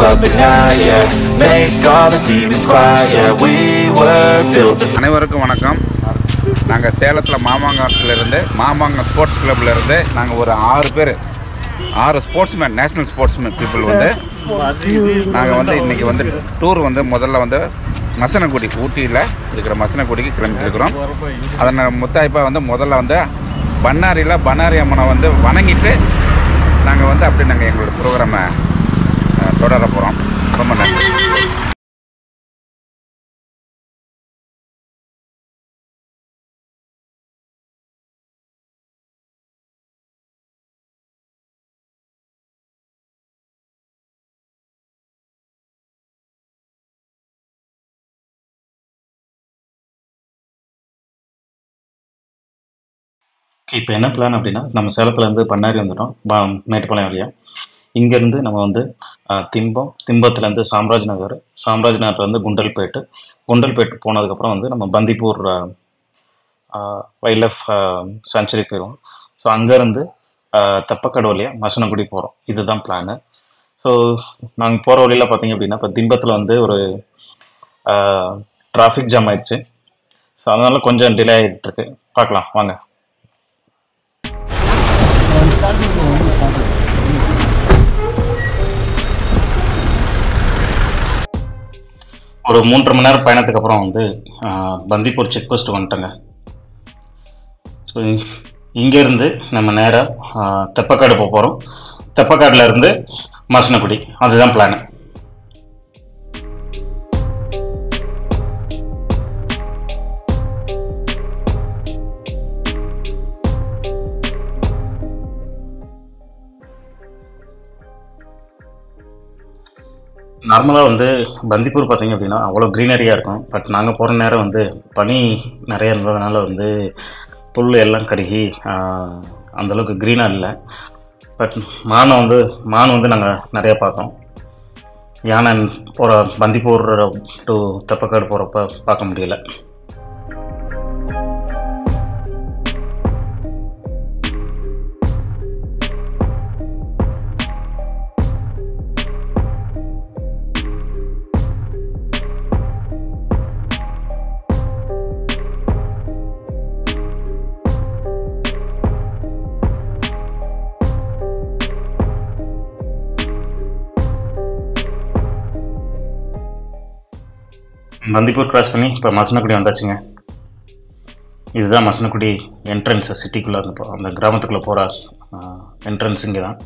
up at night, yeah. Make all the demons quiet, yeah. We were built to அனைவருக்கும் வணக்கம் நாங்கள் சேலத்தில் மாமாங்கத்திலிருந்து Mamangam sports கிளப்ல இருந்து நாங்கள் ஒரு ஆறு பேர் ஆறு ஸ்போர்ட்ஸ்மேன் நேஷனல் ஸ்போர்ட்ஸ்மேன் பீப்புள் வந்து நாங்கள் வந்து இன்றைக்கி வந்து டூர் வந்து முதல்ல வந்து மசனக்குடி ஊட்டியில் இருக்கிற மசனக்குடிக்கு கிளம்பிட்டு இருக்கிறோம் அதை முத்தாய்ப்பாக வந்து முதல்ல வந்து பண்ணாரியில் பண்ணாரி அம்மனை வந்து வணங்கிட்டு நாங்கள் வந்து அப்படியே நாங்கள் எங்களோட ப்ரோக்ராமை தொடர போகிறோம் ரொம்ப நன்றி இப்போ என்ன பிளான் அப்படின்னா நம்ம சேலத்துலேருந்து பண்ணாரி வந்துட்டோம் பா மேட்டுப்பாளையம் வழியா இங்கேருந்து நம்ம வந்து ஆஹ், திம்பம் திம்பத்துலேருந்து சாம்ராஜ் நகர் சாம்ராஜ் நகர்லேருந்து குண்டல்பேட்டு குண்டல்பேட்டு போனதுக்கப்புறம் வந்து நம்ம பந்திப்பூர் வைல்ட் லைஃப் சாங்சுரி போயிடுவோம் ஸோ அங்கேருந்து தெப்பக்காடு வழியாக மசனகுடி போகிறோம் இதுதான் பிளானு ஸோ நாங்கள் போகிற வழியில் பார்த்தீங்க அப்படின்னா இப்போ திம்பத்தில் வந்து ஒரு டிராஃபிக் ஜாம் ஆயிடுச்சு ஸோ அதனால கொஞ்சம் டிலே ஆகிட்டு இருக்கு பார்க்கலாம் வாங்க ஒரு மூன்றரை மணி நேரம் பயணத்துக்கு அப்புறம் வந்து ஆஹ், பந்திப்பூர் செக் போஸ்ட் வந்துட்டோங்க ஸோ இங்கேருந்து நம்ம நேராக தெப்பக்காடு போக போகிறோம் தெப்பக்காடுல இருந்து மசனக்குடி அதுதான் பிளானு நார்மலாக வந்து பந்திப்பூர் பார்த்தீங்க அப்படின்னா அவ்வளோ க்ரீனரியாக இருக்கும் பட் நாங்கள் போகிற நேரம் வந்து பனி நிறைய இருந்ததுனால வந்து புல் எல்லாம் கருகி ஆஹ், அந்த அளவுக்கு க்ரீனாக இல்லை பட் மானை வந்து மான் வந்து நாங்கள் நிறையா பார்த்தோம் யானை போகிற பந்திப்பூர் டு தெப்பக்காடு போகிறப்ப பார்க்க முடியல பந்திப்பூர் கிராஸ் பண்ணி இப்போ மசனக்குடி வந்தாச்சுங்க இதுதான் மசனக்குடி என்ட்ரன்ஸ் சிட்டிக்குள்ளே அந்த போ- அந்த கிராமத்துக்குள்ளே போகிற என்ட்ரன்ஸ் இங்கே தான்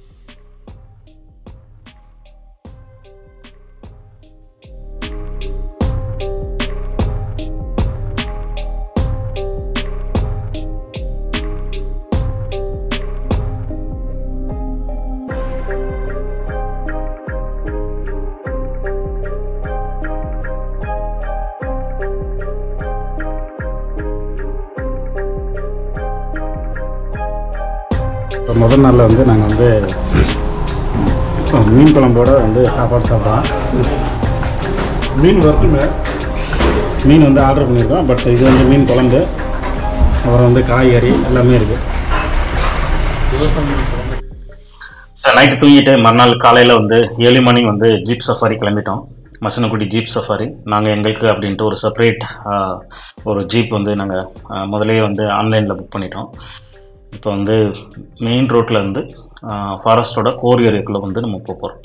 இப்போ முதல் நாளில் வந்து நாங்கள் வந்து மீன் குழம்போட வந்து சாப்பாடு சாப்பிட்றோம் மீன் வரட்டுமே மீன் வந்து ஆர்டர் பண்ணியிருக்கோம் பட் இது வந்து மீன் குழம்பு அப்புறம் வந்து காய்கறி எல்லாமே இருக்குது சார் நைட்டு தூங்கிட்டு மறுநாள் காலையில் வந்து ஏழு மணி வந்து ஜீப் சஃபாரி கிளம்பிட்டோம் மசனக்குடி ஜீப் சஃபாரி நாங்கள் எங்களுக்கு அப்படின்ட்டு ஒரு செப்பரேட் ஒரு ஜீப் வந்து நாங்கள் முதல்லயே வந்து ஆன்லைனில் புக் பண்ணிட்டோம் இப்போ வந்து மெயின் ரோட்டில் இருந்து ஃபாரஸ்ட்டோட கோர் ஏரியாக்குள்ளே வந்து நம்ம போக போகிறோம்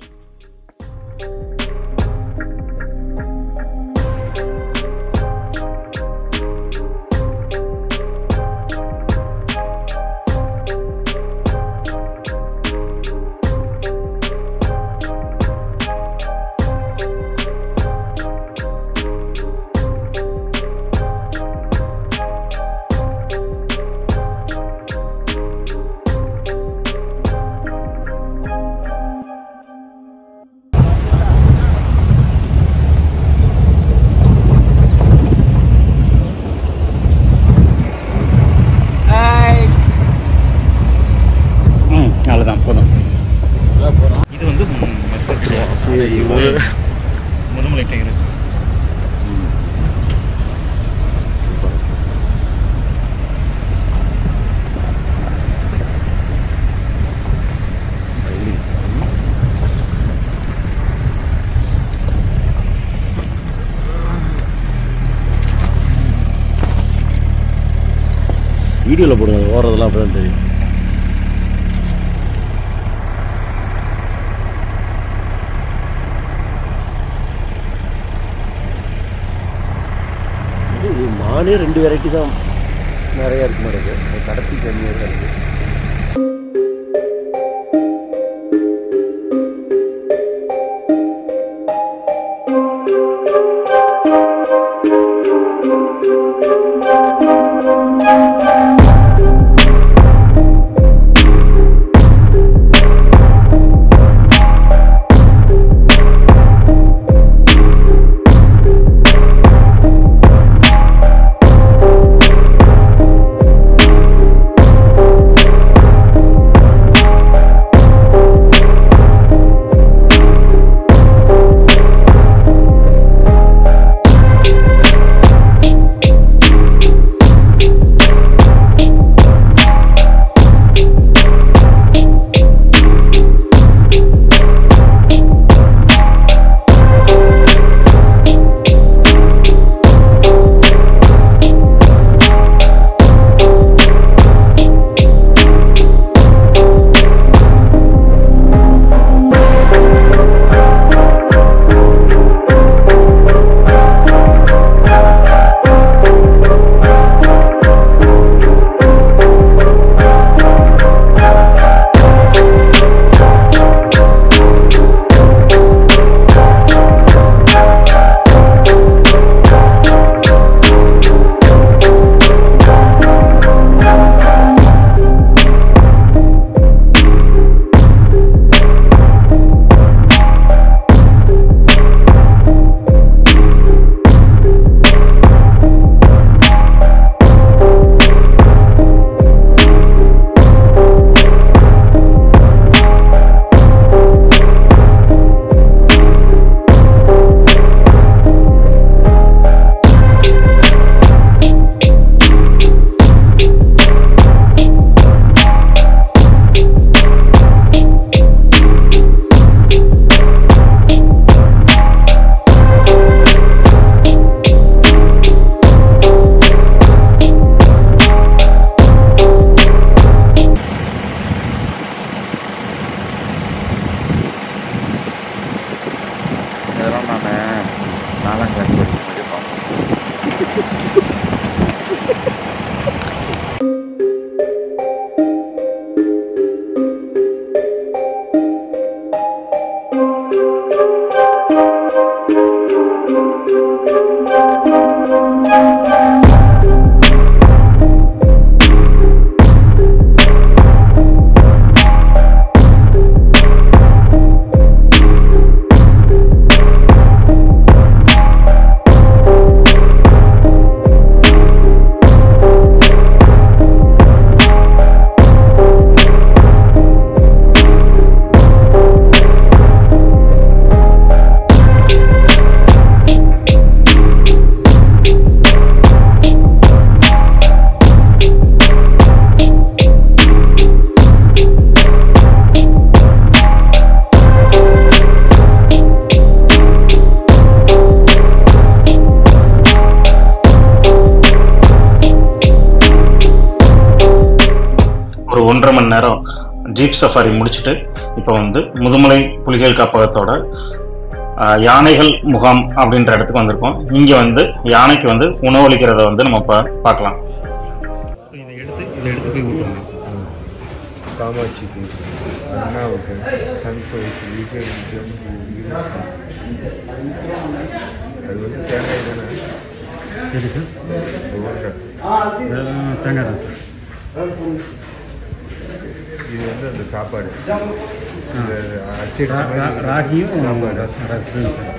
வீடியோவில் போடுங்க ஓடுறதெல்லாம் அப்போ தான் தெரியும் இது இது மானே ரெண்டு வெரைட்டி தான் நிறையா இருக்கு மாட்டேங்குது கடத்தி கம்மியாக தான் இருக்குது இதெல்லாம் நான் நாலாம் கிளாஸ் படிக்கும் போது பார்ப்பேன் ஒரு ஒன்றரை மணி நேரம் ஜீப் சஃபாரி முடிச்சுட்டு இப்போ வந்து முதுமலை புலிகள் காப்பகத்தோட ஆஹ், யானைகள் முகாம் அப்படின்ற இடத்துக்கு வந்திருக்கோம் இங்கே வந்து யானைக்கு வந்து உணவளிக்கிறத வந்து நம்ம பா பார்க்கலாம் இதை எடுத்து இதை எடுத்து போய் விட்டுருங்க காமாட்சிக்கு அண்ணாவுக்கு சந்தோஷ் விஜய் அது வந்து தேங்காய் தானே சரி சார் ஒவ்வொரு தேங்காய் தான் சார் இது வந்து அந்த சாப்பாடு இந்த அச்சடிச்ச ரா- ரா- மாதிரி ராகியும் சாப்பாடு. ரசம் ரசம் சார்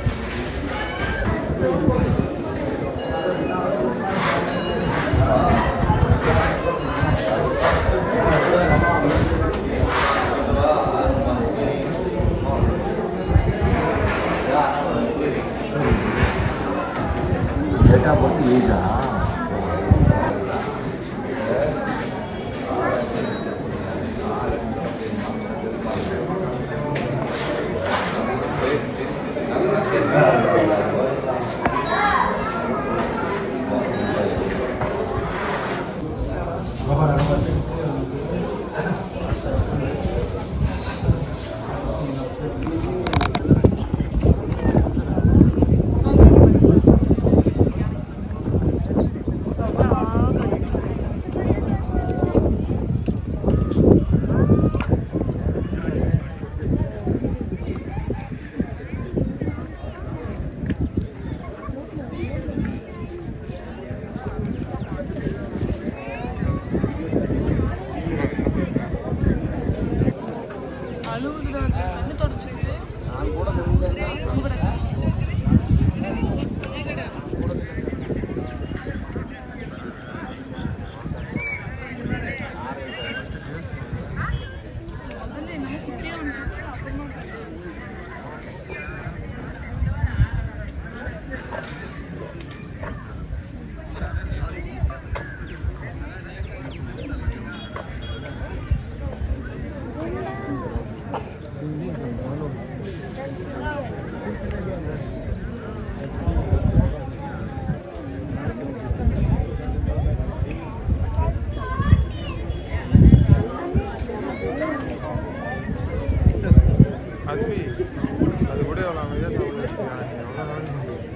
அதுவே அது கூட எவ்வளோ அமைதியாக சாப்பிடுறது எவ்வளோ நாள்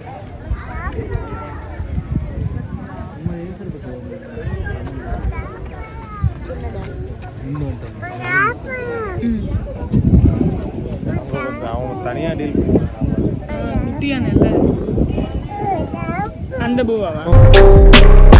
அவங்க தனியாக டீல் பண்ணுறாங்க குட்டியான அந்த பூவாவா